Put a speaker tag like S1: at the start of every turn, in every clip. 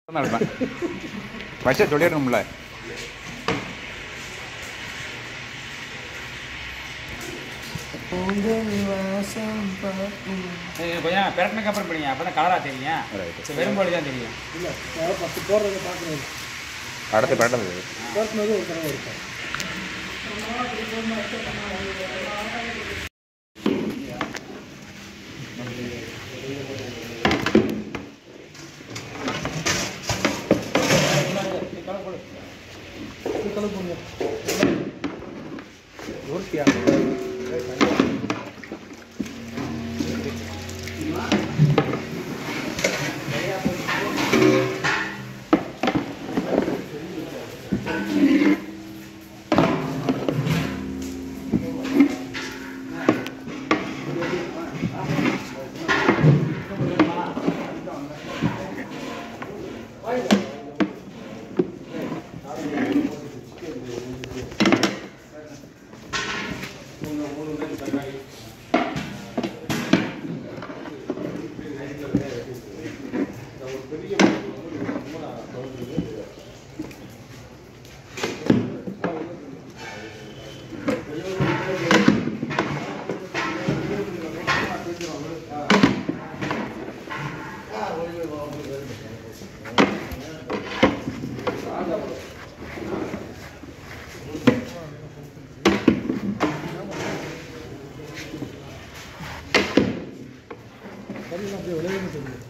S1: தான் இருப்பேன் வச்ச சொல்லிடணும்ல
S2: இது கொஞ்சம் பிறட்டினக்கு அப்புறம் படிங்க அப்போ தான் கலராக தெரியும்
S1: Right.
S2: சரி வெறும்போது தான் தெரியும்
S3: இல்லை ஃபஸ்ட்டு போடுறத பார்க்கணும்
S1: அடுத்து பரட்டது
S3: போட்டுனது ஒரு தடவை இருக்கும் அப்படியே விளையாட தெரியும்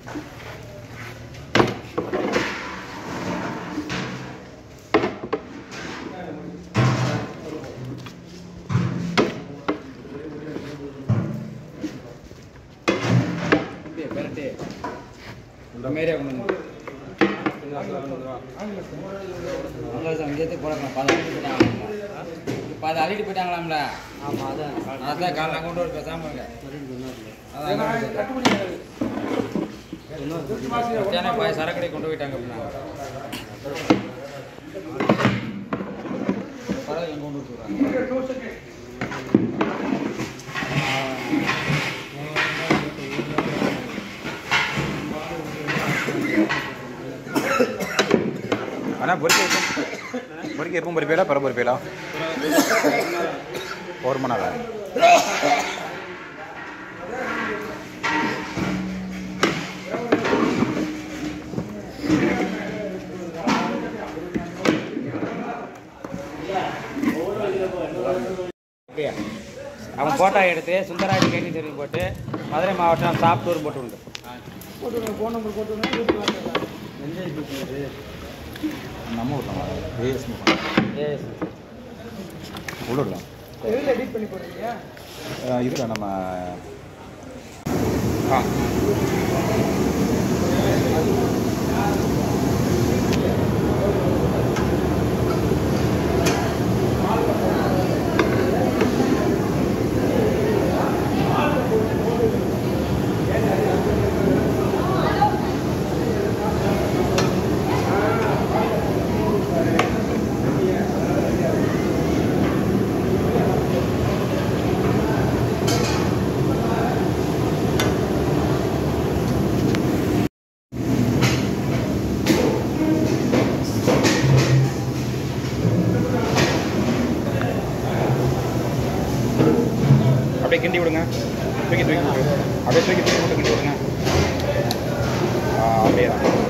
S2: அப்படியே பிறட்டு இந்த மாரியே கொண்டு வந்து அங்கே அங்கேயே போடலாம் பாதி அள்ளிட்டு போயிட்டாங்களாம்ல பாதி அள்ளிட்டு போயிட்டாங்களாம்ல ஆமாம் அதான் அதான் காலைல கொண்டு ஒரு பேசாமல் இருக்க அதான் மத்தியானம் பாதி சரக்கடை கொண்டு போயிட்டாங்க அப்படின்னா பரவாயில்ல இங்க கொண்டு விட்டுறாங்க
S1: ஆனால் பொறிக்க எப்போ பொறிக்க எப்பவும் பொறிப்பீங்களா பிற பொறிப்பீங்களா ஒரு மணி நேரம்
S2: அப்படியா அவன் ஃபோட்டோ எடுத்து சுந்தராஜ் கேணி தெருவு போட்டு மதுரை மாவட்டம் சாப்டூர் போட்டு உண்டு
S3: போட்டு ஃபோன் நம்பர் போட்டு வீட்டுக்கு வாங்க
S1: நம்ம விடலாம் ஏஎஸ்
S2: எஸ்
S1: உள்ள விடலாம்
S3: எதில் எடிட் பண்ணி போடுறீங்க
S1: இதில் நம்ம ஆ அப்படியே கிண்டி விடுங்க தூக்கி தூக்கி விட்டு அப்படியே தூக்கி தூக்கி போட்டு கிண்டி விடுங்க ஆ, அப்படியே தான்